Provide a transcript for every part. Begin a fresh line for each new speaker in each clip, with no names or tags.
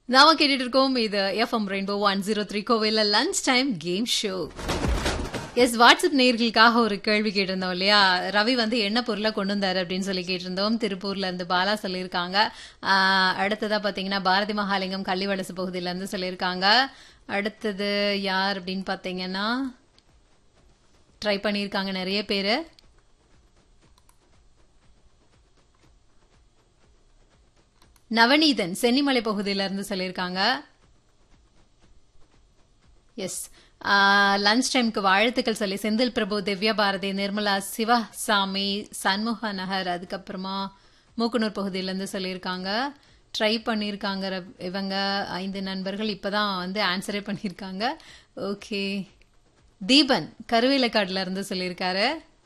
நாம கேட்டுட்டு இருக்கோம் இது FM rainbow one zero three கோவில லஞ்ச் டைம் கேம் ஷோ எஸ் வாட்ஸ்அப் நேர்களுக்காக ஒரு கேள்வி கேட்டிருந்தோம் இல்லையா ரவி வந்து என்ன பொருளை கொண்டு வந்தாரு அப்படின்னு சொல்லி கேட்டிருந்தோம் திருப்பூர்ல இருந்து பாலா சொல்லியிருக்காங்க ஆஹ், அடுத்ததா பாத்தீங்கன்னா பாரதி மகாலிங்கம் கள்ளிவலசு பகுதியில இருந்து சொல்லியிருக்காங்க அடுத்தது யார் அப்படின்னு பாத்தீங்கன்னா ட்ரை பண்ணியிருக்காங்க நிறைய பேரு நவநீதன் சென்னிமலை பகுதியில இருந்து சொல்லியிருக்காங்க எஸ் லஞ்ச் டைம்க்கு வாழ்த்துக்கள் சொல்லி செந்தில் பிரபு திவ்யா பாரதி நிர்மலா சிவசாமி சண்முக நகர் அதுக்கப்புறமா மூக்குனூர் பகுதியிலேருந்து சொல்லியிருக்காங்க ட்ரை பண்ணியிருக்காங்க ரவ்- இவங்க ஐந்து நண்பர்கள் இப்பதான் வந்து ஆன்சரே பண்ணியிருக்காங்க ஓகே தீபன் கருவேலக்காடுல இருந்து சொல்லியிருக்காரு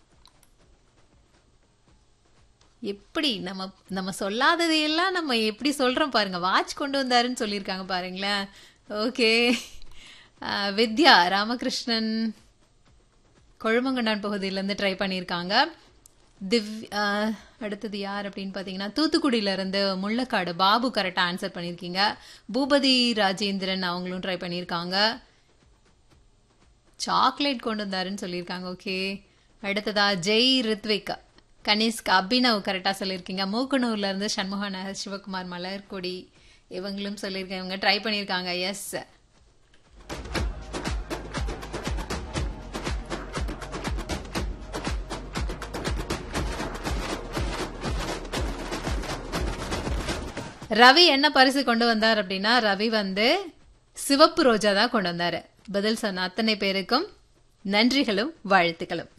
எப்படி நம்ம நம்ம சொல்லாததையெல்லாம் நம்ம எப்படி சொல்றோம் பாருங்க வாட்ச் கொண்டு வந்தாருன்னு சொல்லியிருக்காங்க பாருங்களேன் ஓகே வித்யா ராமகிருஷ்ணன் கொழுமங்கண்டான் பகுதியிலேருந்து ட்ரை பண்ணியிருக்காங்க திவ் அஹ், அடுத்தது யார் அப்படின்னு பார்த்தீங்கன்னா தூத்துக்குடியில இருந்து முள்ளக்காடு பாபு கரெக்டாக ஆன்சர் பண்ணியிருக்கீங்க பூபதி ராஜேந்திரன் அவங்களும் ட்ரை பண்ணியிருக்காங்க சாக்லேட் கொண்டு வந்தாருன்னு சொல்லியிருக்காங்க ஓகே அடுத்ததா ஜெய் ரித்விக் கனிஷ்க் அபினவ் கரெக்டாக சொல்லியிருக்கீங்க மூக்கனூர்ல இருந்து சண்முக நகர் சிவகுமார் மலர்கொடி இவங்களும் சொல்லியிருக்காங்க இவங்க ட்ரை பண்ணியிருக்காங்க எஸ் ரவி என்ன பரிசு கொண்டு வந்தார் அப்படின்னா ரவி வந்து சிவப்பு ரோஜா தான் கொண்டு வந்தாரு பதில் சொன்ன அத்தனை பேருக்கும் நன்றிகளும் வாழ்த்துக்களும்